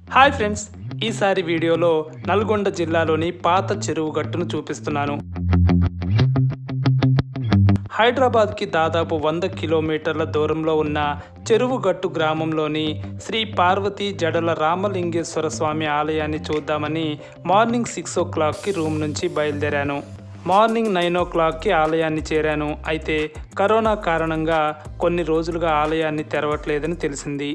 hi friends ఈసారి వీడియోలో నల్గొండ జిల్లాలోని పాత చెరువు గట్టును చూపిస్తున్నాను హైదరాబాద్కి దాదాపు వంద కిలోమీటర్ల దూరంలో ఉన్న చెరువుగట్టు గ్రామంలోని శ్రీ పార్వతి జడల రామలింగేశ్వర స్వామి ఆలయాన్ని చూద్దామని మార్నింగ్ సిక్స్ ఓ క్లాక్కి రూమ్ నుంచి బయలుదేరాను మార్నింగ్ నైన్ ఓ క్లాక్కి ఆలయాన్ని చేరాను అయితే కరోనా కారణంగా కొన్ని రోజులుగా ఆలయాన్ని తెరవట్లేదని తెలిసింది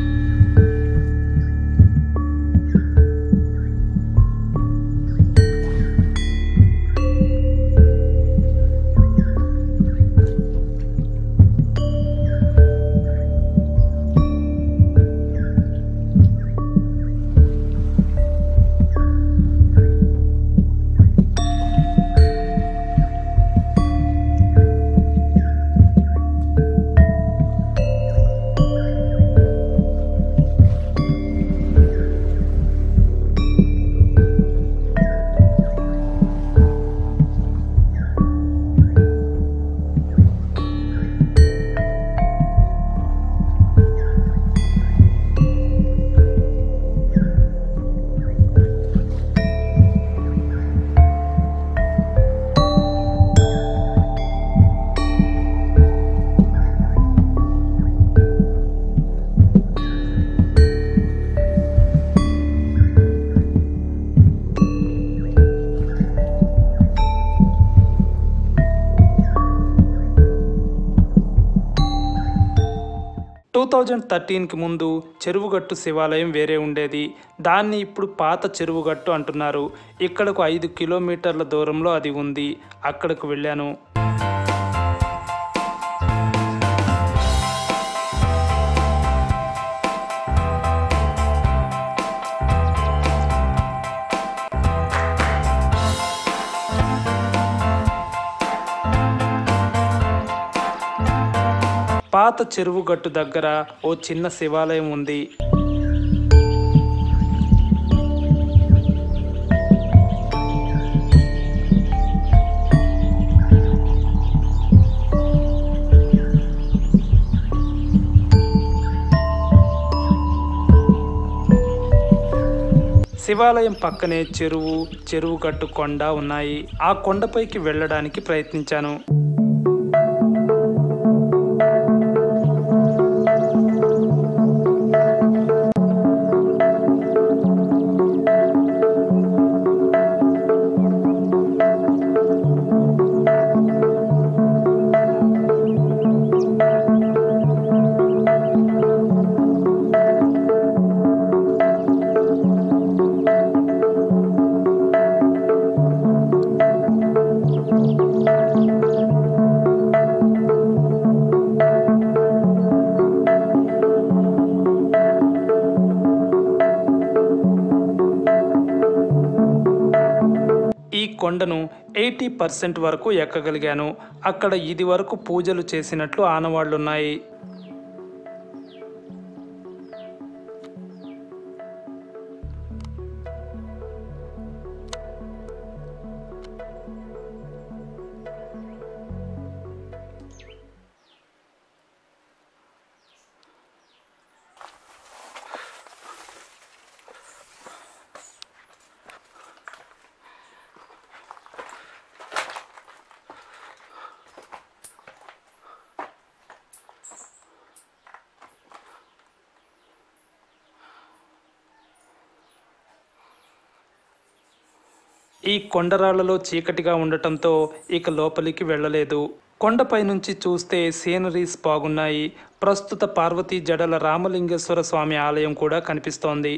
టూ థౌజండ్ థర్టీన్కి ముందు చెరువుగట్టు శివాలయం వేరే ఉండేది దాన్ని ఇప్పుడు పాత చెరువుగట్టు అంటున్నారు ఇక్కడకు ఐదు కిలోమీటర్ల దూరంలో అది ఉంది అక్కడకు వెళ్ళాను పాత చెరువు గట్టు దగ్గర ఓ చిన్న శివాలయం ఉంది శివాలయం పక్కనే చెరువు చెరువు గట్టు కొండ ఉన్నాయి ఆ కొండపైకి వెళ్ళడానికి ప్రయత్నించాను ఈ కొండను ఎయిటీ పర్సెంట్ వరకు ఎక్కగలిగాను అక్కడ ఇది వరకు పూజలు చేసినట్లు ఆనవాళ్లున్నాయి ఈ కొండరాళ్లలో చీకటిగా ఉండటంతో ఇక లోపలికి వెళ్ళలేదు కొండపై నుంచి చూస్తే సీనరీస్ బాగున్నాయి ప్రస్తుత పార్వతీ జడల రామలింగేశ్వర స్వామి ఆలయం కూడా కనిపిస్తోంది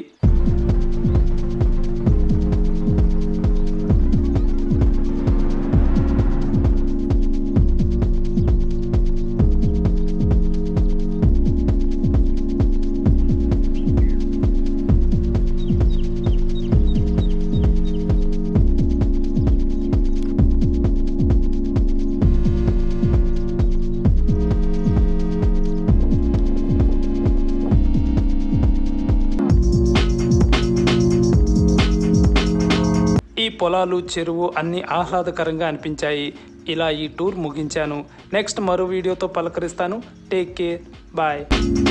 ఈ పొలాలు చెరువు అన్ని ఆహ్లాదకరంగా అనిపించాయి ఇలా ఈ టూర్ ముగించాను నెక్స్ట్ మరో వీడియోతో పలకరిస్తాను టేక్ కేర్ బాయ్